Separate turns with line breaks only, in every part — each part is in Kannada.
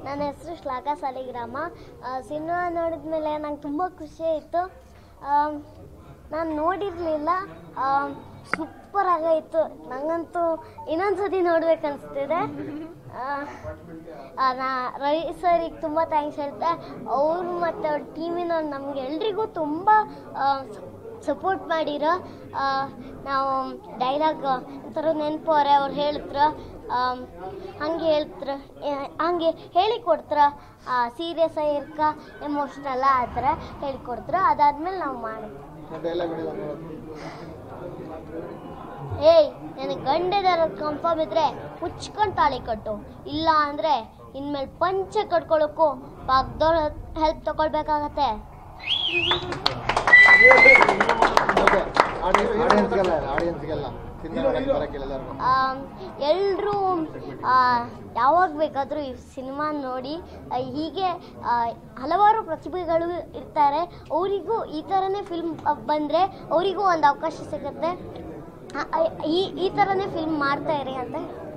ನನ್ನ ಹೆಸರು ಶ್ಲಾಘಾ ಸಾಲಿಗ್ರಾಮ ಸಿನಿಮಾ ನೋಡಿದ ಮೇಲೆ ನಂಗೆ ತುಂಬ ಖುಷಿ ಆಯಿತು ನಾನು ನೋಡಿರಲಿಲ್ಲ ಸೂಪರ್ ಆಗೈತು ನಂಗಂತೂ ಇನ್ನೊಂದ್ಸತಿ ನೋಡ್ಬೇಕು ಅನಿಸ್ತಿದೆ ನಾ ರವಿ ಸರಿಗೆ ತುಂಬ ಥ್ಯಾಂಕ್ಸ್ ಹೇಳ್ತೆ ಅವರು ಮತ್ತು ಅವ್ರ ಟೀಮಿನವ್ರು ನಮ್ಗೆ ಎಲ್ರಿಗೂ ತುಂಬ ಸಪೋರ್ಟ್ ಮಾಡಿರೋ ಆ, ನಾವು ಡೈಲಾಗ್ ಒಂಥರ ನೆನಪು ಅವರೇ ಅವ್ರು ಹೇಳಿದ್ರ ಹಂಗೆ ಹೇಳ್ತ್ರ ಹಂಗೆ ಹೇಳಿಕೊಡ್ತ್ರ ಸೀರಿಯಸ್ ಆಗಿರ್ಕ ಎಮೋಷ್ನಲ್ ಆ ಥರ ಹೇಳಿಕೊಡ್ತ್ರ ಅದಾದ್ಮೇಲೆ ನಾವು ಮಾಡಿದ್ವಿ
ಡೈಲಾಗ್
ಏಯ್ ನನಗೆ ಗಂಡದಾರ ಕನ್ಫರ್ಮ್ ಇದ್ರೆ ಮುಚ್ಕೊಂಡು ತಾಳಿ ಕಟ್ಟು ಇಲ್ಲ ಅಂದರೆ ಇನ್ಮೇಲೆ ಪಂಚೆ ಕಟ್ಕೊಳ್ಳೋಕ್ಕೂ ಪಕ್ಕದವ್ರ ಹೆಲ್ಪ್ ತಗೊಳ್ಬೇಕಾಗತ್ತೆ
ಆಡಿಯನ್ಸ್ಗೆಲ್ಲ ಆಡಿಯನ್ಸ್ಗೆಲ್ಲ ಸಿನಿಮಾ ಬರಕ್ಕಿಲ್ಲ ಎಲ್ಲರಿಗೂ
ಎಲ್ಲರೂ ಯಾವಾಗ ಬೇಕಾದರೂ ಈ ಸಿನಿಮಾ ನೋಡಿ ಆ, ಹೀಗೆ ಆ, ಹಲವಾರು ಪ್ರತಿಭೆಗಳು ಇರ್ತಾರೆ ಅವರಿಗೂ ಈ ಥರನೇ ಫಿಲ್ಮ್ ಬಂದರೆ ಅವರಿಗೂ ಒಂದು ಅವಕಾಶ ಸಿಗುತ್ತೆ ಆ, ಆ, ಈ ಈ ಥರನೇ ಫಿಲ್ಮ್ ಮಾಡ್ತಾ ಇರಿ ಅಂತ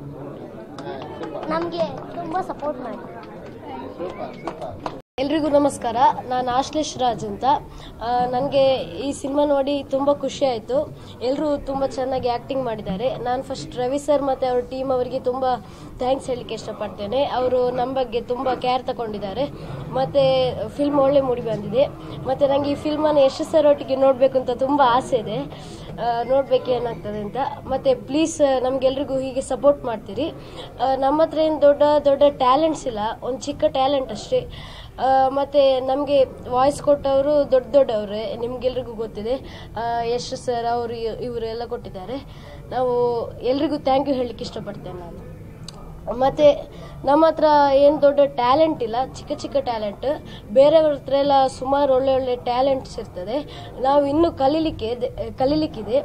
ನಮಗೆ ತುಂಬ ಸಪೋರ್ಟ್ ಮಾಡಿ
ಸೂಪರ್ ಸೂಪರ್
ಎಲ್ರಿಗೂ ನಮಸ್ಕಾರ ನಾನು ಆಶ್ಲೇಷ್ ರಾಜ್ ಅಂತ ನನಗೆ ಈ ಸಿನಿಮಾ ನೋಡಿ ತುಂಬ ಖುಷಿ ಆಯಿತು ಎಲ್ಲರೂ ತುಂಬ ಚೆನ್ನಾಗಿ ಆ್ಯಕ್ಟಿಂಗ್ ಮಾಡಿದ್ದಾರೆ ನಾನು ಫಸ್ಟ್ ರವಿ ಸರ್ ಮತ್ತು ಅವ್ರ ಟೀಮ್ ಅವರಿಗೆ ತುಂಬ ಥ್ಯಾಂಕ್ಸ್ ಹೇಳಲಿಕ್ಕೆ ಇಷ್ಟಪಡ್ತೇನೆ ಅವರು ನಮ್ಮ ಬಗ್ಗೆ ತುಂಬ ಕೇರ್ ತಗೊಂಡಿದ್ದಾರೆ ಮತ್ತು ಫಿಲ್ಮ್ ಒಳ್ಳೆ ಮೂಡಿ ಬಂದಿದೆ ಮತ್ತು ನನಗೆ ಈ ಫಿಲ್ಮನ್ನು ಯಶಸ್ ಸರ್ ಒಟ್ಟಿಗೆ ನೋಡಬೇಕು ಅಂತ ತುಂಬ ಆಸೆ ಇದೆ ನೋಡ್ಬೇಕು ಏನಾಗ್ತದೆ ಅಂತ ಮತ್ತು ಪ್ಲೀಸ್ ನಮಗೆಲ್ರಿಗೂ ಹೀಗೆ ಸಪೋರ್ಟ್ ಮಾಡ್ತೀರಿ ಆ, ನಮ್ಮ ಹತ್ರ ಏನು ದೊಡ್ಡ ದೊಡ್ಡ ಟ್ಯಾಲೆಂಟ್ಸ್ ಇಲ್ಲ ಒಂದು ಚಿಕ್ಕ ಟ್ಯಾಲೆಂಟ್ ಅಷ್ಟೇ ಆ, ಮತ್ತೆ ನಮಗೆ ವಾಯ್ಸ್ ಕೊಟ್ಟವರು ದೊಡ್ಡ ದೊಡ್ಡವ್ರೆ ನಿಮ್ಗೆಲ್ರಿಗೂ ಗೊತ್ತಿದೆ ಆ, ಯಶ್ ಸರ್ ಅವರು ಇವರು ಎಲ್ಲ ಕೊಟ್ಟಿದ್ದಾರೆ ನಾವು ಎಲ್ರಿಗೂ ಥ್ಯಾಂಕ್ ಯು ಹೇಳಲಿಕ್ಕೆ ಇಷ್ಟಪಡ್ತೇನೆ ನಾನು ಮತ್ತು ನಮ್ಮ ಹತ್ರ ಏನು ದೊಡ್ಡ ಟ್ಯಾಲೆಂಟ್ ಇಲ್ಲ ಚಿಕ್ಕ ಚಿಕ್ಕ ಟ್ಯಾಲೆಂಟ್ ಬೇರೆಯವ್ರ ಹತ್ರ ಎಲ್ಲ ಸುಮಾರು ಒಳ್ಳೆ ಒಳ್ಳೆ ಟ್ಯಾಲೆಂಟ್ಸ್ ಇರ್ತದೆ ನಾವು ಇನ್ನೂ ಕಲೀಲಿಕ್ಕೆ ಇದೆ- ಕಲೀಲಿಕ್ಕಿದೆ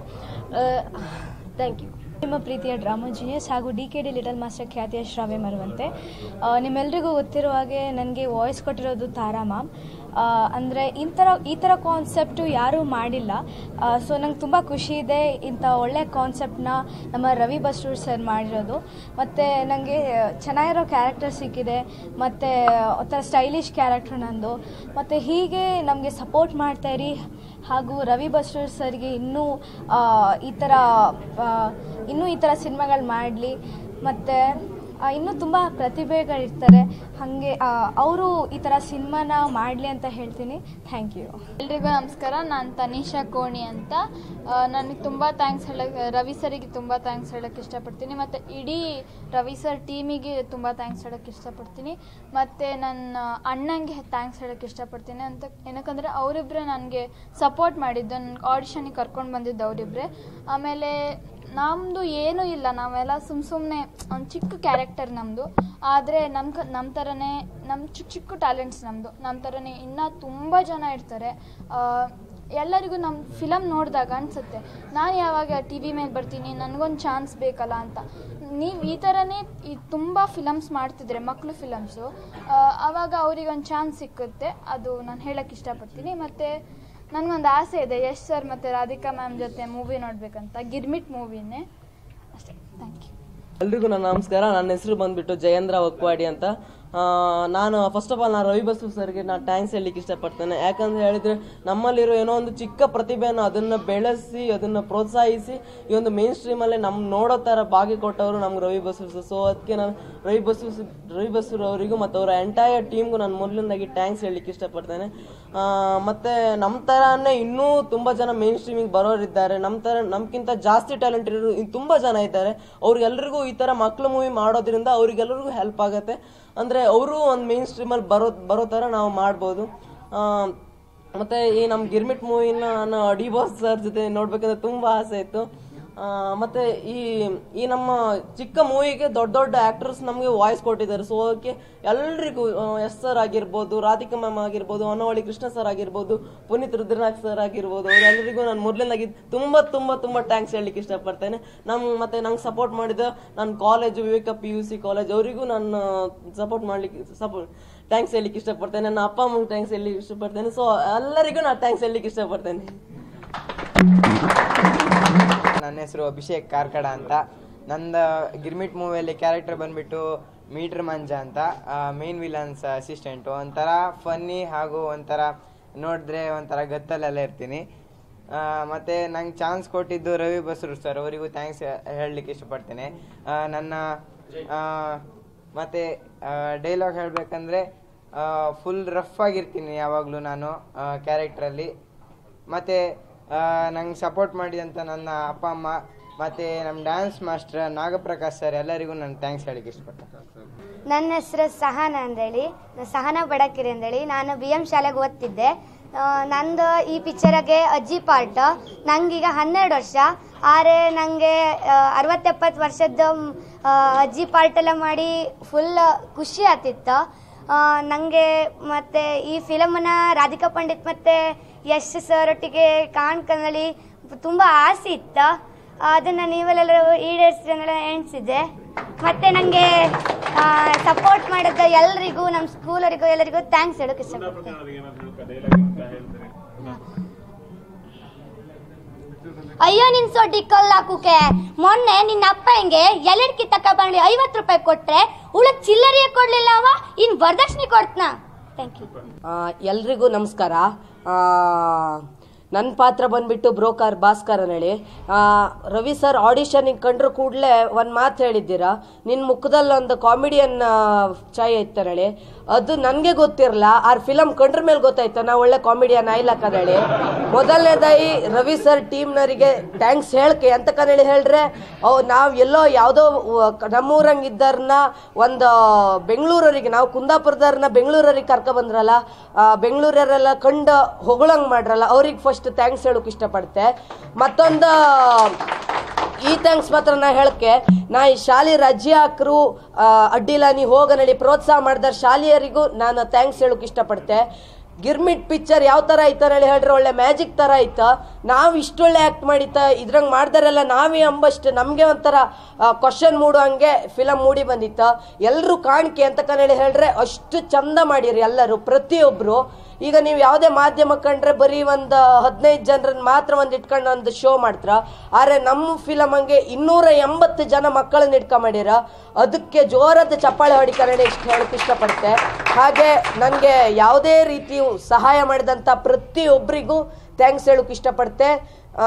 ಥ್ಯಾಂಕ್ ಯು
ನಿಮ್ಮ ಪ್ರೀತಿಯ ಡ್ರಾಮಾ ಜೀನಿಯಸ್ ಹಾಗೂ D K D little master ಖ್ಯಾತಿಯ ಶ್ರಾವ್ಯ ಮರುವಂತೆ ಆ, ನಿಮ್ಮೆಲ್ರಿಗೂ ಗೊತ್ತಿರುವ ಹಾಗೆ ನನಗೆ ವಾಯ್ಸ್ ಕೊಟ್ಟಿರೋದು ತಾರಾ ಮ್ಯಾಮ್ ಅಂದರೆ ಈ ಥರ ಈ ಥರ ಕಾನ್ಸೆಪ್ಟು ಯಾರೂ ಮಾಡಿಲ್ಲ ಸೊ ನಂಗೆ ತುಂಬ ಖುಷಿ ಇದೆ ಇಂಥ ಒಳ್ಳೆ ಕಾನ್ಸೆಪ್ಟನ್ನ ನಮ್ಮ ರವಿ ಬಸ್ರೂರ್ ಸರ್ ಮಾಡಿರೋದು ಮತ್ತು ನನಗೆ ಚೆನ್ನಾಗಿರೋ ಕ್ಯಾರೆಕ್ಟರ್ ಸಿಕ್ಕಿದೆ ಮತ್ತು ಒಂಥರ ಸ್ಟೈಲಿಶ್ ಕ್ಯಾರೆಕ್ಟರ್ ನಂದು ಮತ್ತು ಹೀಗೆ ನಮಗೆ ಸಪೋರ್ಟ್ ಮಾಡ್ತಾಯಿರಿ ಹಾಗೂ ರವಿ ಬಸ್ರೂರ್ ಸರ್ಗೆ ಇನ್ನೂ ಆ, ಈ ಥರ ಆ, ಇನ್ನೂ ಈ ಥರ ಸಿನಿಮಾಗಳು ಮಾಡಲಿ ಮತ್ತು ಇನ್ನೂ ತುಂಬ ಪ್ರತಿಭೆಗಳಿರ್ತಾರೆ ಹಾಗೆ ಅವರು ಈ ಥರ ಸಿನಿಮಾನ ಮಾಡಲಿ ಅಂತ ಹೇಳ್ತೀನಿ ಥ್ಯಾಂಕ್ ಯು
ಎಲ್ರಿಗೂ ನಮಸ್ಕಾರ ನಾನು ತನಿಷಾ ಕೋಣಿ ಅಂತ ನನಗೆ ತುಂಬ ಥ್ಯಾಂಕ್ಸ್ ಹೇಳಕ್ಕೆ ರವಿ ಸರಿಗೆ ತುಂಬ ಥ್ಯಾಂಕ್ಸ್ ಹೇಳಕ್ಕೆ ಇಷ್ಟಪಡ್ತೀನಿ ಮತ್ತು ಇಡೀ ರವಿ ಸರ್ ಟೀಮಿಗೆ ತುಂಬ ಥ್ಯಾಂಕ್ಸ್ ಹೇಳಕ್ಕೆ ಇಷ್ಟಪಡ್ತೀನಿ ಮತ್ತು ನನ್ನ ಅಣ್ಣಂಗೆ ಥ್ಯಾಂಕ್ಸ್ ಹೇಳಕ್ಕೆ ಇಷ್ಟಪಡ್ತೀನಿ ಅಂತ ಏನಕ್ಕಂದರೆ ಅವರಿಬ್ಬರೇ ನನಗೆ ಸಪೋರ್ಟ್ ಮಾಡಿದ್ದು ನನಗೆ ಆಡಿಷನಿಗೆ ಕರ್ಕೊಂಡು ಬಂದಿದ್ದು ಅವರಿಬ್ಬರೇ ಆಮೇಲೆ ನಮ್ಮದು ಏನೂ ಇಲ್ಲ ನಾವೆಲ್ಲ ಸುಮ್ಮ ಸುಮ್ಮನೆ ಒಂದು ಚಿಕ್ಕ ಕ್ಯಾರೆಕ್ಟರ್ ನಮ್ಮದು ಆದರೆ ನಮ್ಮ ಕ ನಮ್ಮ ಥರನೇ ನಮ್ಮ ಚಿಕ್ಕ ಚಿಕ್ಕ ಟ್ಯಾಲೆಂಟ್ಸ್ ನಮ್ಮದು ನಮ್ಮ ಥರನೇ ಇನ್ನೂ ತುಂಬ ಜನ ಇರ್ತಾರೆ ಆ, ಎಲ್ಲರಿಗೂ ನಮ್ಮ ಫಿಲಮ್ ನೋಡಿದಾಗ ಅನಿಸುತ್ತೆ ನಾನು ಯಾವಾಗ ಟಿ ವಿ ಮೇಲೆ ಬರ್ತೀನಿ ನನಗೊಂದು ಚಾನ್ಸ್ ಬೇಕಲ್ಲ ಅಂತ ನೀವು ಈ ಥರನೇ ಈ ತುಂಬ ಫಿಲಮ್ಸ್ ಮಾಡ್ತಿದ್ರೆ ಮಕ್ಕಳು ಫಿಲಮ್ಸು ಆವಾಗ ಅವ್ರಿಗೆ ಒಂದು ಚಾನ್ಸ್ ಸಿಕ್ಕುತ್ತೆ ಅದು ನಾನು ಹೇಳಕ್ಕೆ ಇಷ್ಟಪಡ್ತೀನಿ ಮತ್ತು ನನಗೊಂದು ಆಸೆ ಇದೆ ಯಶ್ ಸರ್ ಮತ್ತು ರಾಧಿಕಾ ಮ್ಯಾಮ್ ಜೊತೆ ಮೂವಿ ನೋಡಬೇಕಂತ ಗಿರ್ಮಿಟ್ ಮೂವಿನೇ ಅಷ್ಟೇ ಥ್ಯಾಂಕ್ ಯು
ಎಲ್ರಿಗೂ ನನ್ನ ನಮಸ್ಕಾರ ನನ್ನ ಹೆಸರು ಬಂದ್ಬಿಟ್ಟು ಜಯೇಂದ್ರ ಒಕ್ವಾಡಿ ಅಂತ ಆ, ನಾನು ಫಸ್ಟ್ ಆಫ್ ಆಲ್ ನಾನು ರವಿ ಬಸು ಸರ್ಗೆ ನಾನು ಥ್ಯಾಂಕ್ಸ್ ಹೇಳಲಿಕ್ಕೆ ಇಷ್ಟಪಡ್ತೇನೆ ಯಾಕಂತ ಹೇಳಿದ್ರೆ ನಮ್ಮಲ್ಲಿರೋ ಏನೋ ಒಂದು ಚಿಕ್ಕ ಪ್ರತಿಭೆಯನ್ನು ಅದನ್ನು ಬೆಳೆಸಿ ಅದನ್ನು ಪ್ರೋತ್ಸಾಹಿಸಿ ಈ ಒಂದು ಮೇನ್ ಸ್ಟ್ರೀಮಲ್ಲಿ ನಮ್ಮ ನೋಡೋ ಥರ ಭಾಗಿ ಕೊಟ್ಟವರು ನಮ್ಗೆ ರವಿ ಬಸು ಸೊ ಅದಕ್ಕೆ ನಾನು ರವಿ ಬಸು ರವಿ ಬಸೂರ್ ಅವರಿಗೂ ಮತ್ತು ಅವರ ಎಂಟೈರ್ ಟೀಮ್ಗೂ ನಾನು ಮೊದಲಿಂದಾಗಿ ಥ್ಯಾಂಕ್ಸ್ ಹೇಳಲಿಕ್ಕೆ ಇಷ್ಟಪಡ್ತೇನೆ ಆ, ಮತ್ತೆ ನಮ್ಮ ಥರನೇ ಇನ್ನೂ ತುಂಬ ಜನ ಮೇನ್ ಸ್ಟ್ರೀಮಿಗೆ ಬರೋರಿದ್ದಾರೆ ನಮ್ಮ ಥರ ನಮ್ಗಿಂತ ಜಾಸ್ತಿ ಟ್ಯಾಲೆಂಟ್ ಇರೋರು ಇನ್ನು ತುಂಬ ಜನ ಇದ್ದಾರೆ ಅವ್ರಿಗೆಲ್ರಿಗೂ ಈ ಥರ ಮಕ್ಳು ಮೂವಿ ಮಾಡೋದ್ರಿಂದ ಅವ್ರಿಗೆಲ್ಲರಿಗೂ ಹೆಲ್ಪ್ ಆಗುತ್ತೆ ಅಂದರೆ ಅವರು ಒಂದು ಮೇನ್ ಸ್ಟ್ರೀಮಲ್ಲಿ ಬರೋ ಬರೋ ಥರ ನಾವು ಮಾಡ್ಬೋದು ಆ, ಮತ್ತೆ ಈ ನಮ್ಮ ಗಿರ್ಮಿಟ್ ಮೂವಿನ ನಾನು ಡಿ ಬಾಸ್ ಸರ್ ಜೊತೆ ನೋಡ್ಬೇಕಂದ್ರೆ ತುಂಬ ಆಸೆ ಇತ್ತು ಆ, ಮತ್ತೆ ಈ ಈ ನಮ್ಮ ಚಿಕ್ಕ ಮೂವಿಗೆ ದೊಡ್ಡ ದೊಡ್ಡ ಆಕ್ಟರ್ಸ್ ನಮಗೆ ವಾಯ್ಸ್ ಕೊಟ್ಟಿದ್ದಾರೆ ಸೊ ಅದಕ್ಕೆ ಎಲ್ರಿಗೂ ಎಸ್ ಸರ್ ಆಗಿರ್ಬೋದು ರಾಧಿಕಾ ಮ್ಯಾಮ್ ಆಗಿರ್ಬೋದು ಹೊನ್ನವಳ್ಳಿ ಕೃಷ್ಣ ಸರ್ ಆಗಿರ್ಬೋದು ಪುನೀತ್ ರುದ್ರನಾಥ್ ಸರ್ ಆಗಿರ್ಬೋದು ಅವರೆಲ್ಲರಿಗೂ ನಾನು ಮೊದಲನೇದಾಗಿ ತುಂಬ ತುಂಬ ತುಂಬ ಥ್ಯಾಂಕ್ಸ್ ಹೇಳಲಿಕ್ಕೆ ಇಷ್ಟಪಡ್ತೇನೆ ನಮ್ಮ ಮತ್ತೆ ನಂಗೆ ಸಪೋರ್ಟ್ ಮಾಡಿದ ನನ್ನ college Viveka P U C college ಅವರಿಗೂ ನಾನು ಸಪೋರ್ಟ್ ಮಾಡ್ಲಿಕ್ಕೆ ಸಪೋರ್ಟ್ ಥ್ಯಾಂಕ್ಸ್ ಹೇಳಲಿಕ್ಕೆ ಇಷ್ಟಪಡ್ತೇನೆ ನನ್ನ ಅಪ್ಪ ಅಮ್ಮಗೆ ಥ್ಯಾಂಕ್ಸ್ ಹೇಳಲಿಕ್ಕೆ ಇಷ್ಟಪಡ್ತೇನೆ ಸೊ ಎಲ್ಲರಿಗೂ ನಾನು ಥ್ಯಾಂಕ್ಸ್ ಹೇಳಲಿಕ್ಕೆ ಇಷ್ಟಪಡ್ತೇನೆ
ನನ್ನ ಹೆಸರು ಅಭಿಷೇಕ್ ಕಾರ್ಕಡ ಅಂತ ನಂದು ಗಿರ್ಮಿಟ್ ಮೂವಿಯಲ್ಲಿ ಕ್ಯಾರೆಕ್ಟರ್ ಬಂದ್ಬಿಟ್ಟು ಮೀಟ್ರ್ ಮಂಜ ಅಂತ ಮೇನ್ ವಿಲನ್ಸ್ ಅಸಿಸ್ಟೆಂಟು ಒಂಥರ ಫನ್ನಿ ಹಾಗೂ ಒಂಥರ ನೋಡಿದ್ರೆ ಒಂಥರ ಗತ್ತಲೆಲ್ಲ ಇರ್ತೀನಿ ಆ, ಮತ್ತೆ ನಂಗೆ ಚಾನ್ಸ್ ಕೊಟ್ಟಿದ್ದು ರವಿ ಬಸ್ರು ಸರ್ ಅವರಿಗೂ ಥ್ಯಾಂಕ್ಸ್ ಹೇಳಲಿಕ್ಕೆ ಇಷ್ಟಪಡ್ತೇನೆ ಆ, ನನ್ನ ಆ, ಮತ್ತೆ ಡೈಲಾಗ್ ಹೇಳಬೇಕಂದ್ರೆ ಫುಲ್ ರಫ್ ಆಗಿರ್ತೀನಿ ಯಾವಾಗಲೂ ನಾನು ಕ್ಯಾರೆಕ್ಟ್ರಲ್ಲಿ ಮತ್ತು ನಂಗೆ ಸಪೋರ್ಟ್ ಮಾಡಿದಂಥ ನನ್ನ ಅಪ್ಪ ಅಮ್ಮ ಮತ್ತು ನಮ್ಮ ಡ್ಯಾನ್ಸ್ ಮಾಸ್ಟರ್ ನಾಗಪ್ರಕಾಶ್ ಸರ್ ಎಲ್ಲರಿಗೂ ನಾನು ಥ್ಯಾಂಕ್ಸ್ ಹೇಳಲಿಕ್ಕೆ ಇಷ್ಟಪಡ್ತೇನೆ
ನನ್ನ ಹೆಸರು ಸಹನ ಅಂದೇಳಿ ಸಹನ ಬಡಕಿರಿ ಅಂದೇಳಿ ನಾನು ಬಿ ಎಂ ಶಾಲೆಗೆ ಓದ್ತಿದ್ದೆ ಆ, ನಂದು ಈ ಪಿಕ್ಚರಿಗೆ ಅಜ್ಜಿ ಪಾರ್ಟ್ ನಂಗೀಗ ಹನ್ನೆರಡು ವರ್ಷ ಆದರೆ ನನಗೆ ಅರವತ್ತೆಪ್ಪತ್ತು ವರ್ಷದ ಆ, ಅಜ್ಜಿ ಪಾರ್ಟ್ ಎಲ್ಲ ಮಾಡಿ ಫುಲ್ ಖುಷಿ ಆತಿತ್ತು ನನಗೆ ಮತ್ತು ಈ ಫಿಲಮನ್ನ ರಾಧಿಕಾ ಪಂಡಿತ್ ಮತ್ತು ಯಶ್ ಸರ್ ಒಟ್ಟಿಗೆ ಕಾಣ್ಕಂದಲ್ಲಿ ತುಂಬ ಆಸೆ ಇತ್ತು ಅದನ್ನು ನೀವೆಲ್ಲರೂ ಈಡೇರಿಸಿ ಎಣಿಸಿದ್ದೆ ಮತ್ತೆ ನನಗೆ ಸಪೋರ್ಟ್ ಮಾಡಿದ ಎಲ್ಲರಿಗೂ ನಮ್ಮ ಸ್ಕೂಲವರಿಗೂ ಎಲ್ಲರಿಗೂ ಥ್ಯಾಂಕ್ಸ್ ಹೇಳೋಕೆ ಇಷ್ಟಪಡ್ತೀನಿ ಅಯ್ಯೋ ನಿನ್ ಸೊಡ್ಡಿ ಕಲ್ಲಾಕುಕೆ ಮೊನ್ನೆ ನಿನ್ನ ಅಪ್ಪ ಹಿಂಗೆ ಎಲೆಡ್ಕಿ ತಕ ಬಂದು ಐವತ್ತು ರೂಪಾಯಿ ಕೊಟ್ರೆ ಉಳಕ್ ಚಿಲ್ಲರಿಯೇ ಕೊಡ್ಲಿಲ್ಲ ಅವ ಇನ್ ವರದಕ್ಷಿಣೆ ಕೊಡ್ತನ ಥ್ಯಾಂಕ್ ಯು
ಎಲ್ರಿಗೂ ನಮಸ್ಕಾರ ನನ್ನ ಪಾತ್ರ ಬಂದ್ಬಿಟ್ಟು ಬ್ರೋಕರ್ ಭಾಸ್ಕರ್ ಹೇಳಿ ರವಿ ಸರ್ ಆಡಿಷನಿಗೆ ಕಂಡ್ರು ಕೂಡಲೇ ಒಂದು ಮಾತು ಹೇಳಿದ್ದೀರಾ ನಿನ್ನ ಮುಖದಲ್ಲಿ ಒಂದು ಕಾಮಿಡಿಯನ್ ಛಾಯೆ ಹೇಳಿ ಅದು ನನಗೆ ಗೊತ್ತಿರಲ್ಲ ಆ ಫಿಲಮ್ ಕಂಡ್ರ ಮೇಲೆ ಗೊತ್ತಾಯ್ತು ನಾ ಒಳ್ಳೆ ಕಾಮಿಡಿಯನ್ ಹೇಳಿ ಮೊದಲನೇದಾಗಿ ರವಿ ಸರ್ ಟೀಮ್ನವರಿಗೆ ಥ್ಯಾಂಕ್ಸ್ ಹೇಳ್ಕೆ ಅಂತ ಹೇಳಿ ಹೇಳ್ರೆ ಅವ್ ನಾವು ಎಲ್ಲೋ ಯಾವುದೋ ನಮ್ಮೂರಂಗೆ ಇದ್ದಾರನ್ನ ಒಂದು ಬೆಂಗಳೂರವರಿಗೆ ನಾವು ಕುಂದಾಪುರದವ್ರನ್ನ ಬೆಂಗಳೂರವ್ರಿಗೆ ಕರ್ಕೊ ಬಂದ್ರಲ್ಲ ಆ, ಬೆಂಗಳೂರವರೆಲ್ಲ ಕಂಡು ಹೊಗಳಂಗೆ ಮಾಡ್ರಲ್ಲ ಅವ್ರಿಗೆ ಫಸ್ಟ್ ಥ್ಯಾಂಕ್ಸ್ ಹೇಳೋಕೆ ಇಷ್ಟಪಡ್ತೆ ಮತ್ತೊಂದು ಈ ಥ್ಯಾಂಕ್ಸ್ ಮಾತ್ರ ನಾ ಹೇಳಕ್ಕೆ ನಾ ಈ ಶಾಲೆ ರಜೆ ಹಾಕ್ರು ಆ, ಅಡ್ಡಿಲ್ಲ ನೀ ಹೋಗ ನಡಿ ಪ್ರೋತ್ಸಾಹ ಮಾಡಿದಾರೆ ಶಾಲೆಯರಿಗೂ ನಾನು ಥ್ಯಾಂಕ್ಸ್ ಹೇಳೋಕೆ ಇಷ್ಟಪಡ್ತೆ ಗಿರ್ಮಿಟ್ ಪಿಕ್ಚರ್ ಯಾವ ಥರ ಐತ ಹೇಳಿ ಹೇಳ್ರೆ ಒಳ್ಳೆ ಮ್ಯಾಜಿಕ್ ಥರ ಐತ ನಾವು ಇಷ್ಟೊಳ್ಳೆ ಆ್ಯಕ್ಟ್ ಮಾಡಿತ್ತ ಇದ್ರಂಗೆ ಮಾಡ್ದಾರೆಲ್ಲ ನಾವೇ ಅಂಬಷ್ಟು ನಮಗೆ ಒಂಥರ ಕ್ವಶನ್ ಮೂಡು ಹಂಗೆ ಫಿಲಮ್ ಮೂಡಿ ಬಂದಿತ್ತ ಎಲ್ಲರೂ ಕಾಣಿಕೆ ಅಂತ ಹೇಳಿ ಹೇಳ್ರೆ ಅಷ್ಟು ಚಂದ ಮಾಡಿರಿ ಎಲ್ಲರೂ ಪ್ರತಿಯೊಬ್ಬರು ಈಗ ನೀವು ಯಾವುದೇ ಮಾಧ್ಯಮ ಕಂಡ್ರೆ ಬರೀ ಒಂದು ಹದಿನೈದು ಜನರನ್ನ ಮಾತ್ರ ಒಂದು ಇಟ್ಕೊಂಡು ಒಂದು ಶೋ ಮಾಡ್ತಾರ ಆದರೆ ನಮ್ಮ ಫಿಲಮ್ ಹಂಗೆ ಇನ್ನೂರ ಎಂಬತ್ತು ಜನ ಮಕ್ಕಳನ್ನ ಇಟ್ಕೊಂಡ್ ಮಾಡ್ಯಾರ ಅದಕ್ಕೆ ಜೋರದ ಚಪ್ಪಾಳೆ ಹೊಡಿಕರಣೆ ಇಷ್ಟ ಹೇಳಕ್ಕೆ ಇಷ್ಟಪಡ್ತೆ ಹಾಗೆ ನನಗೆ ಯಾವುದೇ ರೀತಿಯು ಸಹಾಯ ಮಾಡಿದಂಥ ಪ್ರತಿಯೊಬ್ಬರಿಗೂ ಥ್ಯಾಂಕ್ಸ್ ಹೇಳೋಕೆ ಇಷ್ಟಪಡ್ತೆ ಆ,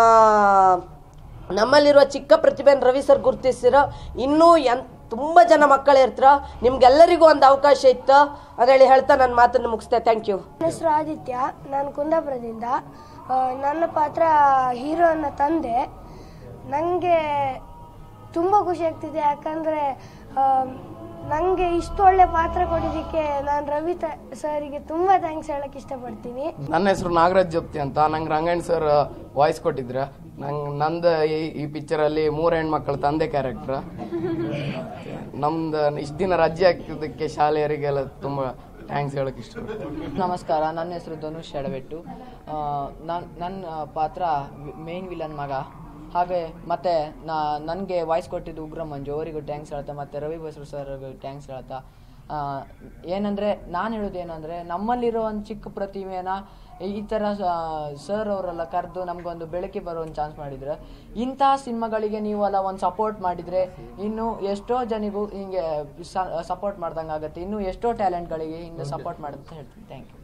ನಮ್ಮಲ್ಲಿರುವ ಚಿಕ್ಕ ಪ್ರತಿಭೆಯನ್ನು ರವಿ ಸರ್ ಗುರುತಿಸಿರೋ ಇನ್ನೂ ಎನ್ ತುಂಬ ಜನ ಮಕ್ಕಳು ಇರ್ತಾರ ನಿಮ್ಗೆಲ್ಲರಿಗೂ ಒಂದು ಅವಕಾಶ ಇತ್ತು ಹೇಳಿ ಹೇಳ್ತಾ ನನ್ನ ಮಾತನ್ನು ಮುಗಿಸ್ತೆ ಥ್ಯಾಂಕ್ ಯು
ನನ್ನ ಹೆಸರು ಆದಿತ್ಯ ನಾನು ಕುಂದಾಪುರದಿಂದ ಆ, ನನ್ನ ಪಾತ್ರ ಹೀರೋ ಅನ್ನೋ ತಂದೆ ನನಗೆ ತುಂಬ ಖುಷಿ ಆಗ್ತಿದೆ ಯಾಕಂದರೆ ನನಗೆ ಇಷ್ಟು ಒಳ್ಳೆ ಪಾತ್ರ ಕೊಟ್ಟಿದ್ದಕ್ಕೆ ನಾನು ರವಿ ತ ಸರಿಗೆ ತುಂಬ ಥ್ಯಾಂಕ್ಸ್ ಹೇಳಕ್ಕೆ ಇಷ್ಟಪಡ್ತೀನಿ
ನನ್ನ ಹೆಸರು ನಾಗರಾಜ್ ಜಪ್ತಿ ಅಂತ ನಂಗೆ ರಂಗಣ್ಣ ಸರ್ ವಾಯ್ಸ್ ಕೊಟ್ಟಿದ್ರ ನಂಗೆ ನಂದು ಈ ಈ ಪಿಕ್ಚರಲ್ಲಿ ಮೂರು ಹೆಣ್ಮಕ್ಳ ತಂದೆ ಕ್ಯಾರೆಕ್ಟ್ರ್ ನಮ್ದು ಇಷ್ಟು ದಿನ ರಜೆ ಹಾಕಿದ್ದಕ್ಕೆ ಶಾಲೆಯರಿಗೆಲ್ಲ ತುಂಬ ಥ್ಯಾಂಕ್ಸ್ ಹೇಳಕ್ಕೆ ಇಷ್ಟ
ನಮಸ್ಕಾರ ನನ್ನ ಹೆಸರು ಧನುಷ್ ಎಡವೆಟ್ಟು ನನ್ನ ನನ್ನ ಪಾತ್ರ ಮೇನ್ ವಿಲನ್ ಮಗ ಹಾಗೆ ಮತ್ತೆ ನಾ ನನಗೆ ವಾಯ್ಸ್ ಕೊಟ್ಟಿದ್ದು ಉಗ್ರ ಮಂಜು ಅವರಿಗೂ ಟ್ಯಾಂಕ್ಸ್ ಹೇಳ್ತಾ ಮತ್ತು ರವಿ ಬಸ್ರು ಸರ್ಗೂ ಟ್ಯಾಂಕ್ಸ್ ಹೇಳ್ತಾ ಆ, ಏನಂದ್ರೆ ನಾನು ಹೇಳೋದು ಏನಂದ್ರೆ ನಮ್ಮಲ್ಲಿರೋ ಒಂದು ಚಿಕ್ಕ ಪ್ರತಿಮೆನ ಈ ಥರ ಸರ್ ಅವರೆಲ್ಲ ಕರೆದು ನಮಗೊಂದು ಬೆಳಕಿಗೆ ಬರೋ ಒಂದು ಚಾನ್ಸ್ ಮಾಡಿದ್ರೆ ಇಂತಹ ಸಿನಿಮಾಗಳಿಗೆ ನೀವೆಲ್ಲ ಒಂದು ಸಪೋರ್ಟ್ ಮಾಡಿದರೆ ಇನ್ನು ಎಷ್ಟೋ ಜನಿಗೂ ಹಿಂಗೆ ಸಪೋರ್ಟ್ ಮಾಡ್ದಂಗೆ ಆಗುತ್ತೆ ಇನ್ನು ಎಷ್ಟೋ ಟ್ಯಾಲೆಂಟ್ಗಳಿಗೆ ಹಿಂಗೆ ಸಪೋರ್ಟ್ ಮಾಡುತ್ತೆ ಹೇಳ್ತೀನಿ ಥ್ಯಾಂಕ್ ಯು